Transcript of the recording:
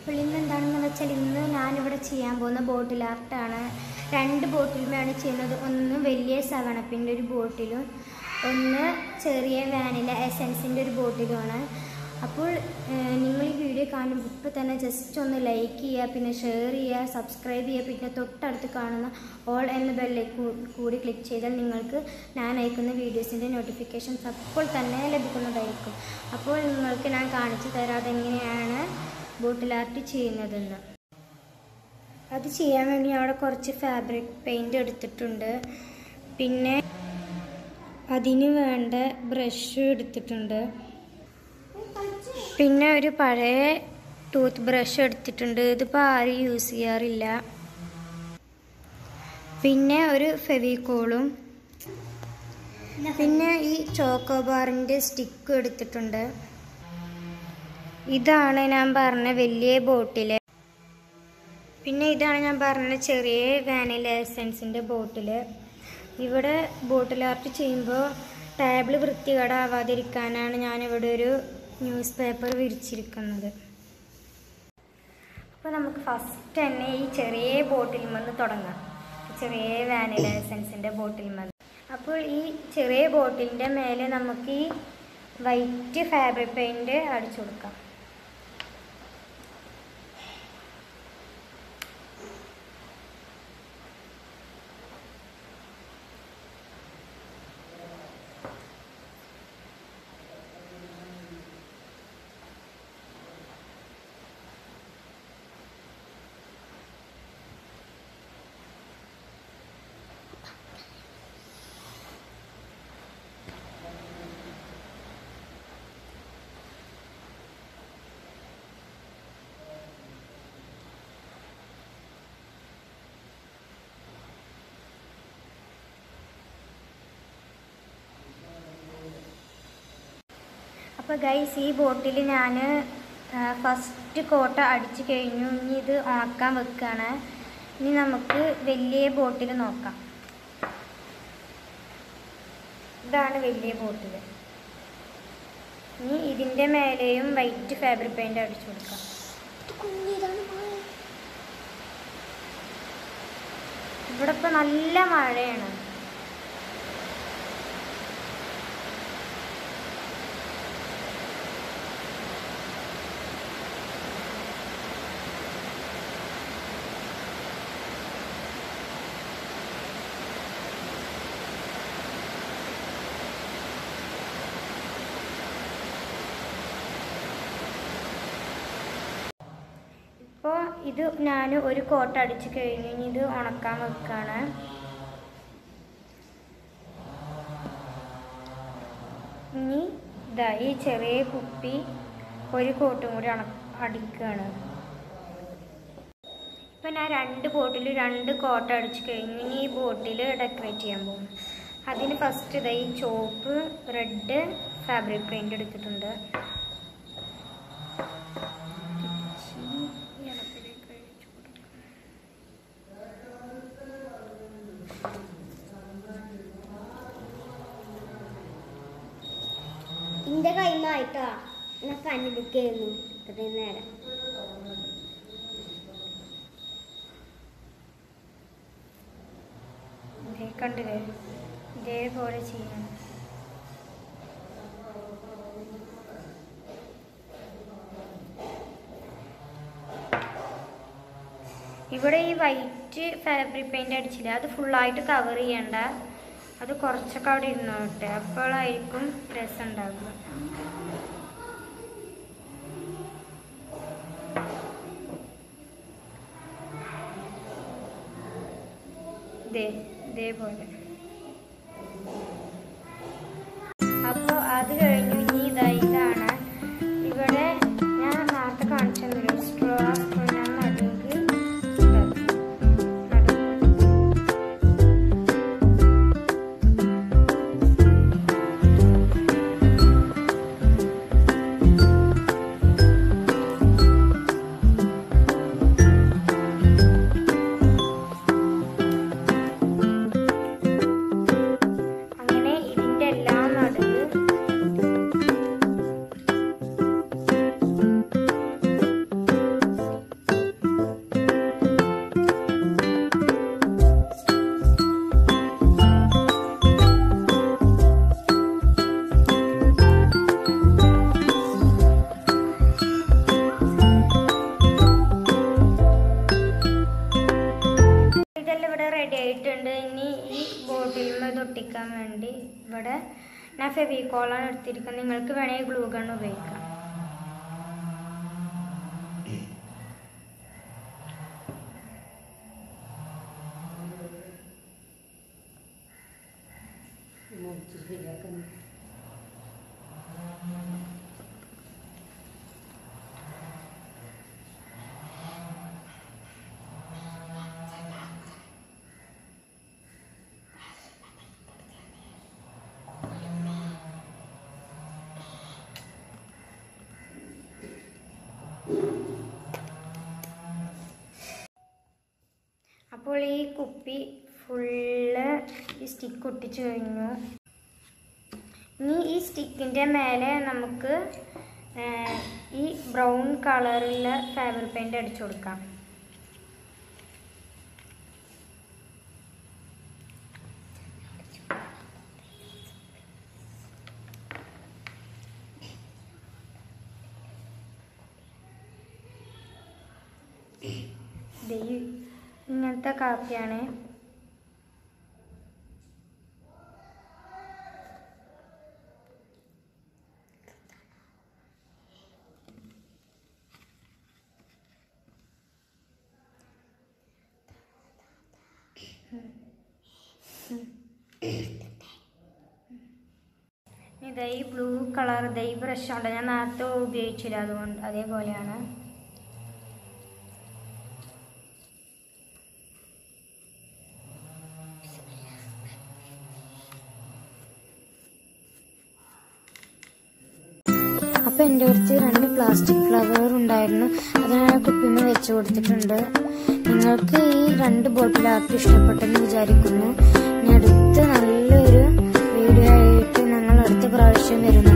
അപ്പോൾ ഇന്ന് എന്താണെന്ന് വെച്ചാൽ ഇന്ന് ഞാനിവിടെ ചെയ്യാൻ പോകുന്ന ബോട്ടിൽ ആർട്ടാണ് രണ്ട് ബോട്ടിലുമാണ് ചെയ്യുന്നത് ഒന്ന് വലിയ സെവണപ്പിൻ്റെ ഒരു ബോട്ടിലും ഒന്ന് ചെറിയ വാനില എസൻസിൻ്റെ ഒരു ബോട്ടിലുമാണ് അപ്പോൾ ഏഹ്, നിങ്ങൾ ഈ വീഡിയോ കാണുമ്പോൾ ഇപ്പോൾ തന്നെ ജസ്റ്റ് ഒന്ന് ലൈക്ക് ചെയ്യുക പിന്നെ ഷെയർ ചെയ്യുക സബ്സ്ക്രൈബ് ചെയ്യുക പിന്നെ തൊട്ടടുത്ത് കാണുന്ന ഓൾ എന്ന ബെല്ലേക്ക് കൂടി ക്ലിക്ക് ചെയ്താൽ നിങ്ങൾക്ക് ഞാൻ അയക്കുന്ന വീഡിയോസിൻ്റെ നോട്ടിഫിക്കേഷൻസ് അപ്പോൾ തന്നെ ലഭിക്കുന്നതായിരിക്കും അപ്പോൾ നിങ്ങൾക്ക് ഞാൻ കാണിച്ചു തരാം അതെങ്ങനെയാണ് ബോട്ടിൽ ആർട്ട് ചെയ്യുന്നതെന്ന് അത് ചെയ്യാൻ വേണ്ടി അവിടെ കുറച്ച് ഫാബ്രിക് പെയിൻറ് എടുത്തിട്ടുണ്ട് പിന്നെ അതിന് വേണ്ട ബ്രഷ് എടുത്തിട്ടുണ്ട് പിന്നെ ഒരു പഴയ ടൂത്ത് ബ്രഷ് എടുത്തിട്ടുണ്ട് ഇതിപ്പോൾ ആരും യൂസ് ചെയ്യാറില്ല പിന്നെ ഒരു ഫെവിക്കോളും പിന്നെ ഈ ചോക്കോബാറിൻ്റെ സ്റ്റിക്ക് എടുത്തിട്ടുണ്ട് ഇതാണ് ഞാൻ പറഞ്ഞ വലിയ ബോട്ടിൽ പിന്നെ ഇതാണ് ഞാൻ പറഞ്ഞ ചെറിയ വാനില എസൻസിൻ്റെ ബോട്ടിൽ ഇവിടെ ബോട്ടിൽ ആർട്ട് ചെയ്യുമ്പോൾ ടേബിൾ വൃത്തികേടാവാതിരിക്കാനാണ് ഞാനിവിടെ ഒരു ന്യൂസ് പേപ്പർ വിരിച്ചിരിക്കുന്നത് അപ്പോൾ നമുക്ക് ഫസ്റ്റ് തന്നെ ഈ ചെറിയ ബോട്ടിൽ നിന്ന് തുടങ്ങാം ചെറിയ വാനില എസൻസിൻ്റെ ബോട്ടിൽ നിന്ന് അപ്പോൾ ഈ ചെറിയ ബോട്ടിലിൻ്റെ മേലെ നമുക്ക് ഈ വൈറ്റ് ഫാബ്രിക് പെയിൻറ് അടിച്ചു കൊടുക്കാം അപ്പോൾ ഗൈസ് ഈ ബോട്ടിൽ ഞാൻ ഫസ്റ്റ് കോട്ട അടിച്ചു കഴിഞ്ഞു ഇനി ഇത് ഉണക്കാൻ വെക്കുകയാണ് ഇനി നമുക്ക് വലിയ ബോട്ടിൽ നോക്കാം ഇതാണ് വലിയ ബോട്ടിൽ ഇനി ഇതിൻ്റെ മേലെയും വൈറ്റ് ഫാബ്രിക് പെയിൻ്റ് അടിച്ചു കൊടുക്കാം ഇവിടെ ഇപ്പോൾ നല്ല മഴയാണ് ഇപ്പോൾ ഇത് ഞാൻ ഒരു കോട്ട അടിച്ച് കഴിഞ്ഞു ഇനി ഇത് ഉണക്കാൻ വെക്കുകയാണ് ഇനി ഇതാ ഈ ചെറിയ കുപ്പി ഒരു കോട്ടും കൂടി ഉണ അടിക്കുകയാണ് ഇപ്പം ഞാൻ രണ്ട് ബോട്ടിൽ രണ്ട് കോട്ട അടിച്ച് കഴിഞ്ഞു ഇനി ഈ ബോട്ടിൽ ഡെക്കറേറ്റ് ചെയ്യാൻ പോകും അതിന് ഫസ്റ്റ് ഇതാ ഈ ചോപ്പ് റെഡ് ഫാബ്രിക് പെയിൻ്റ് എടുത്തിട്ടുണ്ട് ഇന്റെ കൈമായിട്ടാ ഞാൻ കണ്ണിടിക്കായിരുന്നു ഇത്രയും നേരം ഇതേ കണ്ടില്ലേ ഇതേപോലെ ചെയ്യണം ഇവിടെ ഈ വൈറ്റ് ഫാബ്രിക് പെയിന്റ് അടിച്ചില്ല അത് ഫുള്ളായിട്ട് കവർ ചെയ്യണ്ട അത് കുറച്ചൊക്കെ അവിടെ ഇരുന്നോട്ടെ അപ്പോഴായിരിക്കും രസം ഉണ്ടാവുക ദേ ഇതേപോലെ അപ്പോൾ അത് കഴിഞ്ഞു ഇനി ഇതാ ഇതാണ് ഇവിടെ ഞാൻ നേരത്തെ കാണിച്ചു തന്നൊരു സ്ട്രോ ആ സ്ട്രോ ഞാൻ നടുക്ക് ഇതാക്കി. നടുക്ക്. അങ്ങനെ ഇതിൻ്റെ എല്ലാം നടുക്ക് ആയിട്ടുണ്ട് ഇനി ഈ ബോട്ടിൽ ഇത് ഒട്ടിക്കാൻ വേണ്ടി ഇവിടെ ഞാൻ ഫെവിക്കോളാണ് എടുത്തിരിക്കുന്നത് നിങ്ങൾക്ക് വേണമെങ്കിൽ ഗ്ലൂ ഗൺ ഉപയോഗിക്കാം അപ്പോൾ ഈ കുപ്പി ഫുള്ള് ഈ സ്റ്റിക്ക് ഒട്ടിച്ചു കഴിഞ്ഞു ഇനി ഈ സ്റ്റിക്കിൻ്റെ മേലെ നമുക്ക് ഏർ, ഈ ബ്രൗൺ കളറുള്ള ഫാബ്രിക് പെയിൻറ് അടിച്ചു കൊടുക്കാം ദേ ഈ ഇങ്ങനത്തെ കാപ്പിയാണ് ഇതാ ഈ ബ്ലൂ കളർ ഇതാ ഈ ബ്രഷാണ് ഞാൻ നേരത്തെ ഉപയോഗിച്ചില്ല അതുകൊണ്ട് അതേപോലെയാണ് അപ്പോൾ എൻ്റെ അടുത്ത് രണ്ട് പ്ലാസ്റ്റിക് ഫ്ലവർ ഉണ്ടായിരുന്നു അത് ഞാൻ കുപ്പിന്ന് വെച്ച് കൊടുത്തിട്ടുണ്ട് നിങ്ങൾക്ക് ഈ രണ്ട് ബോട്ടിൽ ആർക്കും ഇഷ്ടപ്പെട്ടെന്ന് വിചാരിക്കുന്നു ഇനി അടുത്ത നല്ലൊരു വീഡിയോ ആയിട്ട് ഞങ്ങൾ അടുത്ത പ്രാവശ്യം വരുന്നു